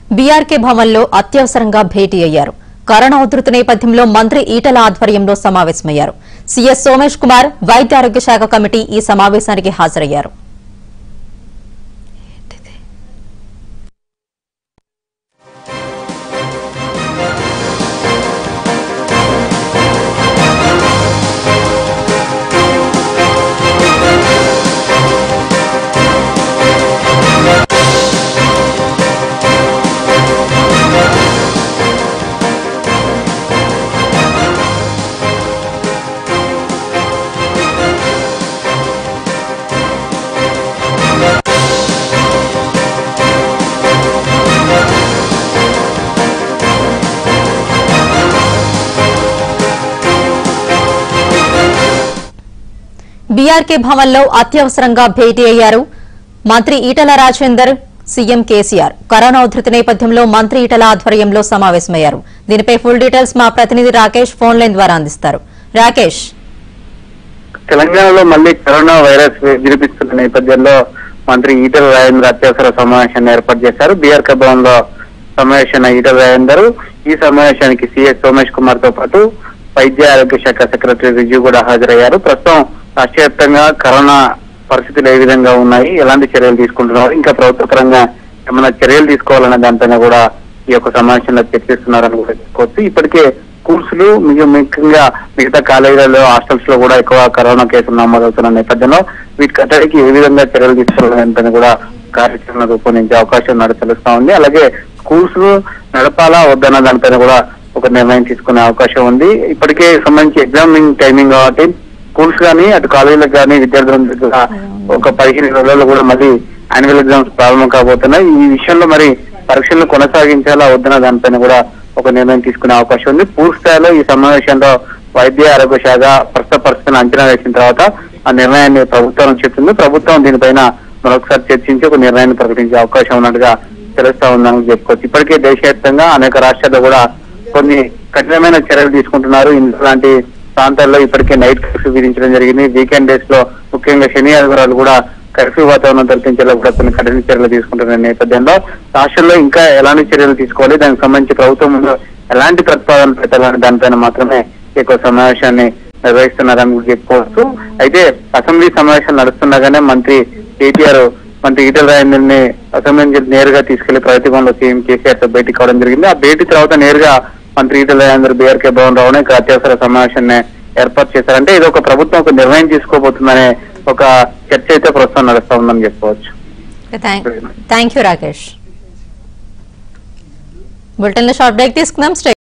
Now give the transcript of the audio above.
BRK భవన్లో అత్యవసరంగా భేటీ అయ్యారు కరోనా ఉధృతి నేపథ్యంలో మంత్రి ఈటల ఆధ్వర్యంలో సమావేశమయ్యారు సీఎస్ సోమేష్ కుమార్ వైద్య ఆరోగ్య శాఖ కమిటీ ఈ సమావేశానికి హాజరయ్యారు బీఆర్కే భవన్లో అత్యవసరంగా భేటీ అయ్యారు మంత్రి ఈటల రాజేందర్ సీఎం కేసీఆర్ కరోనా ఉధృతి నేపథ్యంలో మంత్రి ఈటల ఆధ్వర్యంలో సమావేశమయ్యారు దీనిపై ఫుల్ డీటెయిల్స్ మా ప్రతినిధి రాకేష్ ఫోన్ లైన్ ద్వారా అందిస్తారు రాకేష్ తెలంగాణలో మళ్ళీ కరోనా వైరస్ వినిపిస్తున్న నేపథ్యంలో మంత్రి ఈటల రాజేందర్ అత్యవసర సమావేశాన్ని ఏర్పాటు చేశారు బీఆర్ భవన్ లో సమావేశమైన ఈటల రాజేందర్ ఈ సమావేశానికి సీఎస్ సోమేష్ కుమార్ తో పాటు వైద్య ఆరోగ్య శాఖ సెక్రటరీ రిజ్యూ కూడా హాజరయ్యారు ప్రస్తుతం రాష్ట్ర వ్యాప్తంగా కరోనా పరిస్థితులు ఏ విధంగా ఉన్నాయి ఎలాంటి చర్యలు తీసుకుంటున్నారు ఇంకా ప్రభుత్వ పరంగా ఏమైనా చర్యలు తీసుకోవాలనే దానిపైన కూడా ఈ యొక్క సమావేశంలో చర్చిస్తున్నారని కూడా చెప్పుకోవచ్చు ఇప్పటికే స్కూల్స్ లు మిగ- ముఖ్యంగా మిగతా కాలేజీలలో హాస్టల్స్ లో కూడా ఎక్కువ కరోనా కేసులు నమోదవుతున్న నేపథ్యంలో వీటి కట్టడికి ఏ విధంగా చర్యలు తీసుకోవాలని కూడా కార్యాచరణ రూపొందించే అవకాశం ఉన్నట్టు తెలుస్తా ఉంది అలాగే స్కూల్స్ నడపాలా వద్దన్న దానిపైన కూడా ఒక నిర్ణయం తీసుకునే అవకాశం ఉంది ఇప్పటికే సంబంధించి ఎగ్జామింగ్ టైమింగ్ కాబట్టి స్కూల్స్ కానీ అటు కాలేజీలకు కానీ విద్యార్థులకు కూడా ఒక పదిహేను రోజుల్లో కూడా మళ్ళీ యాన్యువల్ ఎగ్జామ్స్ ప్రారంభం కాబోతున్నాయి ఈ విషయంలో మరి పరీక్షలను కొనసాగించాలా వద్దన్న దానిపైన కూడా ఒక నిర్ణయం తీసుకునే అవకాశం ఉంది పూర్తి స్థాయిలో ఈ సమావేశంలో వైద్య ఆరోగ్య శాఖ ప్రస్తుత పరిస్థితిని అంచనా వేసిన తర్వాత ఆ నిర్ణయాన్ని ప్రభుత్వం చెప్తుంది ప్రభుత్వం దీనిపైన మరొకసారి చర్చించి ఒక నిర్ణయాన్ని ప్రకటించే అవకాశం ఉన్నట్టుగా తెలుస్తా ఉందని చెప్పుకోవచ్చు ఇప్పటికే దేశవ్యాప్తంగా అనేక రాష్ట్రాల్లో కూడా కొన్ని కఠినమైన చర్యలు తీసుకుంటున్నారు ఇలాంటి ప్రాంతాల్లో ఇప్పటికే నైట్ కర్ఫ్యూ విధించడం జరిగింది వీకెండ్ డేస్ లో ముఖ్యంగా శని ఆదివారాలు కూడా కర్ఫ్యూ వాతావరణం కల్పించేలా కూడా కొన్ని కఠిన చర్యలు తీసుకుంటున్న నేపథ్యంలో రాష్ట్రంలో ఇంకా ఎలాంటి చర్యలు తీసుకోవాలి దానికి సంబంధించి ప్రభుత్వం ముందు ఎలాంటి ప్రతిపాదన పెట్టాలని దానిపైన మాత్రమే ఎక్కువ సమావేశాన్ని నిర్వహిస్తున్నారని కూడా చెప్పుకోవచ్చు అయితే అసెంబ్లీ సమావేశాలు నడుస్తుండగానే మంత్రి కేటీఆర్ మంత్రి ఈటల రాజేందర్ని అసెంబ్లీ నుంచి నేరుగా తీసుకెళ్లి ప్రగతి భవన్లో సీఎం కేసీఆర్ తో భేటీ కావడం జరిగింది ఆ భేటీ తర్వాత నేరుగా మంత్రి ఈటల రాజేందర్ బీఆర్కే భవన్ రావడం ఇక్కడ అత్యవసర సమావేశాన్ని ఏర్పాటు చేశారంటే ఇది ఒక ప్రభుత్వం ఒక నిర్ణయం తీసుకోబోతుందనే ఒక చర్చ అయితే ప్రస్తుతం నడుస్తా ఉందని చెప్పుకోవచ్చు థ్యాంక్ యూ రాకేష్ బులెటిన్ లో షార్ట్ బ్రేక్ తీసుకుందాం స్టే